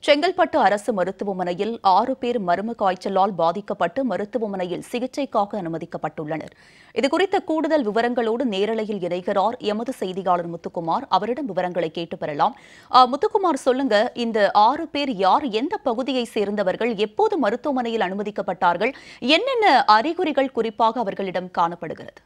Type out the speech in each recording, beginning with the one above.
செங்கல்பட்டு அரசு மருத்துவமனையில் ஆறு பேர் மர்ம காய்ச்சலால் பாதிக்கப்பட்டு மருத்துவமனையில் சிகிச்சைக்காக அனுமதிக்கப்பட்டுள்ளனர் இதுகுறித்த கூடுதல் விவரங்களோடு நேரலையில் இணைகிறார் எமது செய்தியாளர் முத்துக்குமார் அவரிடம் விவரங்களை கேட்டு பெறலாம் ஆ, முத்துக்குமார் சொல்லுங்க இந்த ஆறு பேர் யார் எந்த பகுதியை சேர்ந்தவர்கள் எப்போது மருத்துவமனையில் அனுமதிக்கப்பட்டார்கள் என்னென்ன அறிகுறிகள் குறிப்பாக அவர்களிடம் காணப்படுகிறது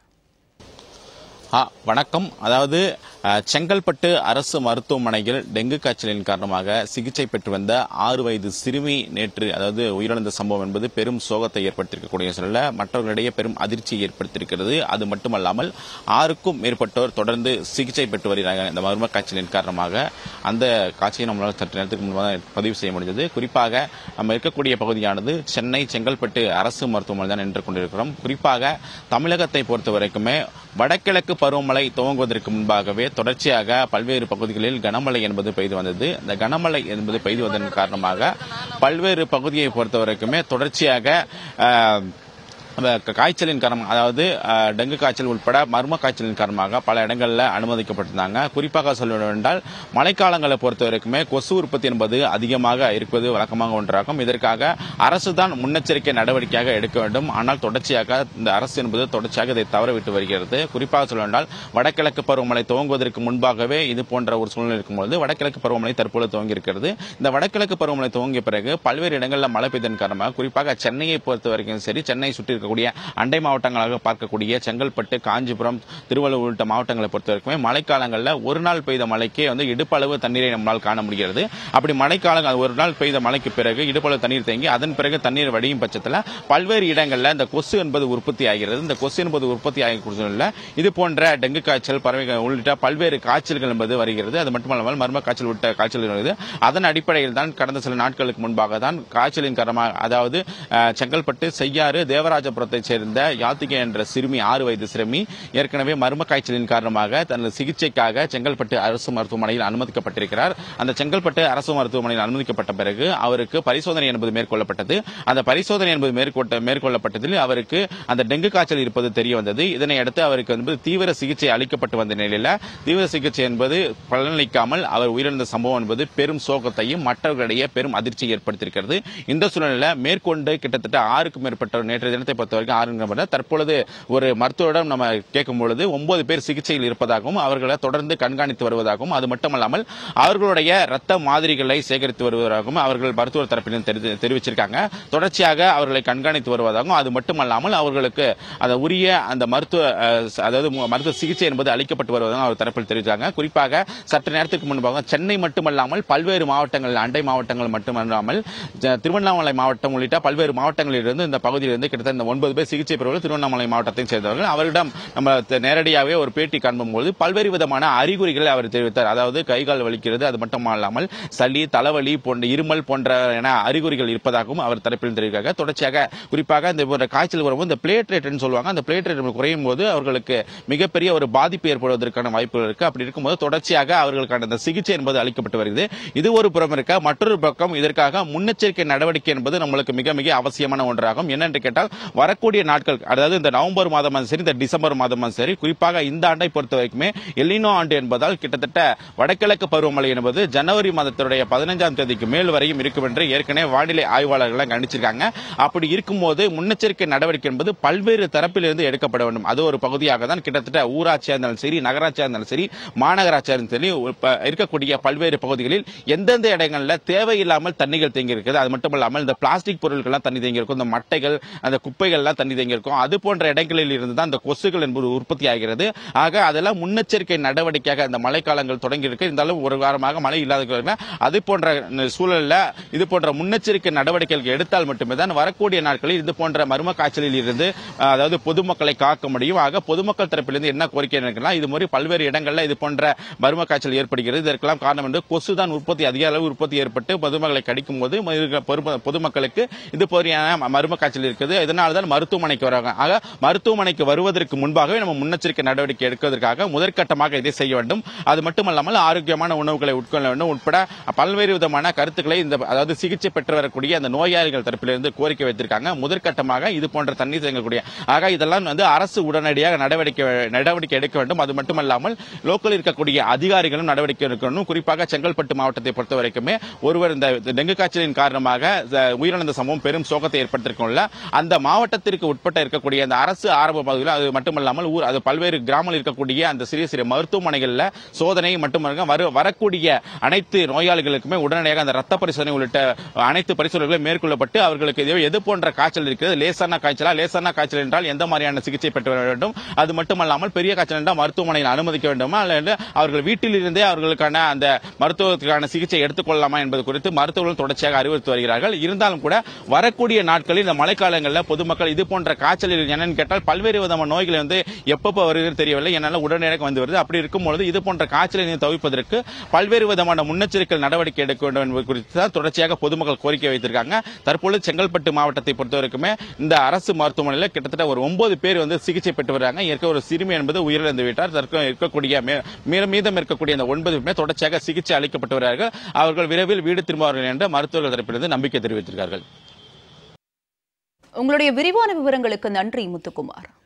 ஆ வணக்கம் அதாவது அஹ், செங்கல்பட்டு அரசு மருத்துவமனையில் டெங்கு காய்ச்சலின் காரணமாக சிகிச்சை பெற்று வந்த ஆறு வயது சிறுமி நேற்று அதாவது உயிரிழந்த சம்பவம் என்பது பெரும் சோகத்தை ஏற்படுத்தியிருக்கக்கூடிய சூழல மற்றவர்களிடையே பெரும் அதிர்ச்சியை ஏற்படுத்தியிருக்கிறது அது மட்டுமல்லாமல் ஆறுக்கும் மேற்பட்டோர் தொடர்ந்து சிகிச்சை பெற்று வருகிறாங்க இந்த மர்ம காய்ச்சலின் காரணமாக அந்த காட்சியை நம்மளால் சற்று நேரத்துக்கு முன்பாக பதிவு செய்ய முடிந்தது குறிப்பாக நம்ம இருக்கக்கூடிய பகுதியானது சென்னை செங்கல்பட்டு அரசு மருத்துவமனை தான் நின்று கொண்டிருக்கிறோம் குறிப்பாக தமிழகத்தை பொறுத்த வரைக்குமே வடகிழக்கு பருவமழை துவங்குவதற்கு முன்பாகவே தொடர்ச்சியாக பல்வேறு பகுதிகளில் கனமழை என்பது பெய்து வந்தது இந்த கனமழை என்பது பெய்து வந்ததன் காரணமாக பல்வேறு பகுதியை பொறுத்த வரைக்குமே தொடர்ச்சியாக அஹ், அந்த க- காய்ச்சலின் காரணமாக அதாவது அஹ், டெங்கு காய்ச்சல் உட்பட மர்ம காய்ச்சலின் காரணமாக பல இடங்களில் அனுமதிக்கப்பட்டிருந்தாங்க குறிப்பாக சொல்ல வேண்டால் மழைக்காலங்களை பொறுத்த வரைக்குமே கொசு உற்பத்தி என்பது அதிகமாக இருப்பது வழக்கமாக ஒன்றாகும் இதற்காக அரசு தான் முன்னெச்சரிக்கை நடவடிக்கையாக எடுக்க வேண்டும் ஆனால் தொடர்ச்சியாக இந்த அரசு என்பது தொடர்ச்சியாக இதை தவறவிட்டு வருகிறது குறிப்பாக சொல்ல வேண்டால் வடகிழக்கு பருவமழை துவங்குவதற்கு முன்பாகவே இது போன்ற ஒரு சூழ்நிலை இருக்கும்போது வடகிழக்கு பருவமழை தற்போது துவங்கி இருக்கிறது இந்த வடகிழக்கு பருவமழை துவங்கிய பிறகு பல்வேறு இடங்களில் மழை பெய்ததன் காரணமாக குறிப்பாக சென்னையை பொறுத்த வரைக்கும் சரி சென்னை சுற்றி இருக்கக்கூடிய அண்டை மாவட்டங்களாக பார்க்கக்கூடிய செங்கல்பட்டு காஞ்சிபுரம் திருவள்ளூர் உள்ளிட்ட மாவட்டங்களை பொறுத்த வரைக்குமே மழைக்காலங்களில் ஒரு நாள் பெய்த மழைக்கே வந்து இடுப்பளவு தண்ணீரை நம்மால் காண முடிகிறது அப்படி மழைக்காலங்கள் ஒரு நாள் பெய்த மழைக்கு பிறகு இடுப்பளவு தண்ணீர் தேங்கி அதன் பிறகு தண்ணீர் வடியும் பட்சத்தில் பல்வேறு இடங்களில் இந்த கொசு என்பது உற்பத்தி ஆகிறது இந்த கொசு என்பது உற்பத்தி ஆகக்கூடிய இது போன்ற டெங்கு காய்ச்சல் பறவை உள்ளிட்ட பல்வேறு காய்ச்சல்கள் என்பது வருகிறது அது மட்டுமல்லாமல் மர்ம காய்ச்சல் உள்ளிட்ட காய்ச்சல் வருகிறது அதன் அடிப்படையில் தான் கடந்த சில நாட்களுக்கு முன்பாக தான் காய்ச்சலின் காரணமாக அதாவது அஹ், செங்கல்பட்டு செய்யாறு தேவராஜபுரத்தைச் சேர்ந்த யாத்திகை என்ற சிறுமி ஆறு வயது சிறுமி ஏற்கனவே மர்ம காய்ச்சலின் காரணமாக தனது சிகிச்சைக்காக செங்கல்பட்டு அரசு மருத்துவமனையில் அனுமதிக்கப்பட்டிருக்கிறார் அந்த செங்கல்பட்டு அரசு மருத்துவமனையில் அனுமதிக்கப்பட்ட பிறகு அவருக்கு பரிசோதனை என்பது மேற்கொள்ளப்பட்டது அந்த பரிசோதனை என்பது மேற்கொண்ட மேற்கொள்ளப்பட்டதில் அவருக்கு அந்த டெங்கு காய்ச்சல் இருப்பது தெரிய வந்தது இதனை அடுத்து அவருக்கு வந்து தீவிர சிகிச்சை அளிக்கப்பட்டு வந்த நிலையில தீவிர சிகிச்சை என்பது பலனளிக்காமல் அவர் உயிரிழந்த சம்பவம் என்பது பெரும் சோகத்தையும் மற்றவர்களிடையே பெரும் அதிர்ச்சியை ஏற்படுத்தியிருக்கிறது இந்த சூழ்நிலையில மேற்கொண்டு கிட்டத்தட்ட ஆறுக்கும் மேற்பட்டவர் நேற்றைய தினத்தை பொறுத்த வரைக்கும் ஆறு நபர் தற்பொழுது ஒரு மருத்துவரிடம் நம்ம கேட்கும் பொழுது ஒன்பது பேர் சிகிச்சையில் இருப்பதாகவும் அவர்களை தொடர்ந்து கண்காணித்து வருவதாகவும் அது மட்டுமல்லாமல் அவர்களுடைய ரத்த மாதிரிகளை சேகரித்து வருவதாகவும் அவர்கள் மருத்துவர் தரப்பிலும் தெரிவி- தெரிவிச்சிருக்காங்க தொடர்ச்சியாக அவர்களை கண்காணித்து வருவதாகவும் அது மட்டுமல்லாமல் அவர்களுக்கு அந்த உரிய அந்த மருத்துவ அஹ், அதாவது மு- மருத்துவ சிகிச்சை என்பது அளிக்கப்பட்டு வருவதாகவும் அவர் தரப்பில் தெரிவித்தாங்க குறிப்பாக சற்று நேரத்துக்கு முன்பாக சென்னை மட்டுமல்லாமல் பல்வேறு மாவட்டங்கள் அண்டை மாவட்டங்கள் மட்டுமல்லாமல் ஜ- திருவண்ணாமலை மாவட்டம் உள்ளிட்ட பல்வேறு மாவட்டங்களிலிருந்து இந்த பகுதியிலிருந்து கிட்டத்தட்ட இந்த ஒன்பது பேர் சிகிச்சை பெறுவர்கள் திருவண்ணாமலை மாவட்டத்தைச் சேர்ந்தவர்கள் அவரிடம் நம்ம த- நேரடியாகவே ஒரு பேட்டி காண்பும்போது பல்வேறு விதமான அறிகுறிகளை அவர் தெரிவித்தார் அதாவது கைகால் வலிக்கிறது அது மட்டுமல்லாமல் சளி தலைவலி போன்ற இருமல் போன்ற என அறிகுறிகள் இருப்பதாகவும் அவர் தரப்பில் தெரிவிக்கிறாங்க தொடர்ச்சியாக குறிப்பாக இந்த போன்ற காய்ச்சல் வரும்போது இந்த பிளேட்லெட்னு சொல்லுவாங்க அந்த பிளேட்லெட் குறையும் போது அவர்களுக்கு மிகப்பெரிய ஒரு பாதிப்பு ஏற்படுவதற்கான வாய்ப்புகள் இருக்கு அப்படி இருக்கும்போது தொடர்ச்சியாக அவர்களுக்கான அந்த சிகிச்சை என்பது அளிக்கப்பட்டு வருகிறது இது ஒரு புறம் இருக்க மற்றொரு பக்கம் இதற்காக முன்னெச்சரிக்கை நடவடிக்கை என்பது நம்மளுக்கு மிக மிக அவசியமான ஒன்றாகும் என்னென்று கேட்டால் வரக்கூடிய நாட்கள் அதாவது இந்த நவம்பர் மாதமும் சரி இந்த டிசம்பர் மாதமும் சரி குறிப்பாக இந்த ஆண்டை பொறுத்த வரைக்குமே எல்லினோ ஆண்டு என்பதால் கிட்டத்தட்ட வடகிழக்கு பருவமழை என்பது ஜனவரி மாதத்தினுடைய பதினைஞ்சாம் தேதிக்கு மேல் வரையும் இருக்கும் என்று ஏற்கனவே வானிலை ஆய்வாளர்கள் கணிச்சிருக்காங்க அப்படி இருக்கும்போது முன்னெச்சரிக்கை நடவடிக்கை என்பது பல்வேறு தரப்பிலிருந்து எடுக்கப்பட வேண்டும் அது ஒரு பகுதியாக தான் கிட்டத்தட்ட ஊராட்சியாக இருந்தாலும் சரி நகராட்சியாக இருந்தாலும் சரி மாநகராட்சியாக இருந்தாலும் சரி இப்ப இருக்கக்கூடிய பல்வேறு பகுதிகளில் எந்தெந்த இடங்களில் தேவையில்லாமல் தண்ணிகள் தேங்கி இருக்குது அது மட்டும் இல்லாமல் இந்த பிளாஸ்டிக் பொருட்கள்லாம் தண்ணி தேங்கி இருக்கும் இந்த மட்டைகள் அந்த குப்பைகள்லாம் தண்ணி தேங்கி இருக்கும் அது போன்ற இடங்களில் இருந்து தான் இந்த கொசுகள் என்பது உற்பத்தி ஆகிறது ஆக அதெல்லாம் முன்னெச்சரிக்கை நடவடிக்கையாக இந்த மழைக்காலங்கள் தொடங்கி இருக்கு இருந்தாலும் ஒரு வாரமாக மழை இல்லாத காரணம் அது போன்ற சூழல்ல இது போன்ற முன்னெச்சரிக்கை நடவடிக்கைகள் எடுத்தால் மட்டுமே தான் வரக்கூடிய நாட்களில் இது போன்ற மர்ம காய்ச்சலில் இருந்து அஹ், அதாவது பொதுமக்களை காக்க முடியும் ஆக பொதுமக்கள் தரப்பிலிருந்து என்ன கோரிக்கை இருக்கலாம் இது மாதிரி பல்வேறு இடங்கள்ல இது போன்ற மர்ம காய்ச்சல் ஏற்படுகிறது இதற்கெல்லாம் காரணம் என்று கொசு தான் உற்பத்தி அதிக அளவு உற்பத்தி ஏற்பட்டு பொதுமக்களை கடிக்கும் போது ம- பொதும- பொதுமக்களுக்கு இது போரியான மர்ம காய்ச்சல் இருக்குது இதனால தான் மருத்துவமனைக்கு வராங்க ஆக மருத்துவமனைக்கு வருவதற்கு முன்பாகவே நம்ம முன்னெச்சரிக்கை நடவடிக்கை எடுப்பதற்காக முதற்கட்டமாக இதை செய்ய வேண்டும் அது மட்டுமல்லாமல் ஆரோக்கியமான உணவுகளை உட்கொள்ள வேண்டும் உட்பட பல்வேறு விதமான கருத்துக்களை இந்த அதாவது சிகிச்சை பெற்று வரக்கூடிய அந்த நோயாளிகள் தரப்பிலிருந்து கோரிக்கை வைத்திருக்காங்க முதற்கட்டமாக இது போன்ற தண்ணீர் தேங்கக்கூடிய ஆக இதெல்லாம் வந்து அரசு உடனடியாக நடவடிக்கை நடவடிக்கை எடுக்க வேண்டும் அது மட்டுமல்லாமல் லோக்கல் இருக்கக்கூடிய அதிகாரிகளும் நடவடிக்கை எடுக்க வேண்டும் குறிப்பாக செங்கல்பட்டு மாவட்டத்தை பொறுத்த வரைக்குமே ஒருவர் இந்த டெங்கு காய்ச்சலின் காரணமாக அஹ், உயிரிழந்த சம்பவம் பெரும் சோகத்தை ஏற்படுத்தியிருக்கும்ல அந்த மாவட்டத்திற்கு உட்பட்ட இருக்கக்கூடிய அந்த அரசு ஆரம்ப பகுதியில் அது மட்டுமல்லாமல் ஊர் அது பல்வேறு கிராமங்கள் இருக்கக்கூடிய அந்த சிறிய சிறிய மருத்துவமனைகளில் சோதனை மட்டுமல்ல வரு வரக்கூடிய அனைத்து நோயாளிகளுக்குமே உடனடியாக அந்த ரத்த பரிசோதனை உள்ளிட்ட அனைத்து பரிசோதனைகளும் மேற்கொள்ளப்பட்டு அவர்களுக்கு இது எது போன்ற காய்ச்சல் இருக்கிறது லேசான காய்ச்சலா லேசான காய்ச்சல் என்றால் எந்த மாதிரியான சிகிச்சை பெற்று வர வேண்டும் அது மட்டுமல்லாமல் பெரிய காய்ச்சல் என்றால் மருத்துவமனையில் அனுமதிக்க வேண்டுமா அல்லது அவர்கள் வீட்டில் இருந்தே அவர்களுக்கான அந்த மருத்துவத்துக்கான சிகிச்சை எடுத்துக்கொள்ளலாமா என்பது குறித்து மருத்துவர்கள் தொடர்ச்சியாக அறிவுறுத்தி வருகிறார்கள் இருந்தாலும் கூட வரக்கூடிய நாட்களில் இந்த மழைக்காலங்களில் பொதுமக்கள் இது போன்ற காய்ச்சல் என்னன்னு கேட்டால் பல்வேறு விதமான நோய்கள் வந்து எப்பப்போ வருகிறது தெரியவில்லை என்னால் உடனடியாக வந்து வருது அப்படி இருக்கும் பொழுது இது போன்ற காய்ச்சலை தவிர்ப்பதற்கு பல்வேறு விதமான முன்னெச்சரிக்கை நடவடிக்கை எடுக்க வேண்டும் என்பது குறித்து தான் தொடர்ச்சியாக பொதுமக்கள் கோரிக்கை வைத்திருக்காங்க தற்பொழுது செங்கல்பட்டு மாவட்டத்தை பொறுத்தவரைக்குமே இந்த அரசு மருத்துவமனையில் கிட்டத்தட்ட ஒரு ஒன்பது பேர் வந்து சிகிச்சை பெற்று வராங்க இருக்க ஒரு சிறுமி என்பது உயிரிழந்து விட்டார் தற்போது இருக்கக்கூடிய மே- மீ- மீதம் இருக்கக்கூடிய அந்த ஒன்பது பேருமே தொடர்ச்சியாக சிகிச்சை அளிக்கப்பட்டு வருகிறார்கள் அவர்கள் விரைவில் வீடு திரும்புவார்கள் என்று மருத்துவர்கள் தரப்பிலிருந்து நம்பிக்கை தெரிவித்திருக்கிறார்கள் உங்களுடைய விரிவான விவரங்களுக்கு நன்றி முத்துக்குமார்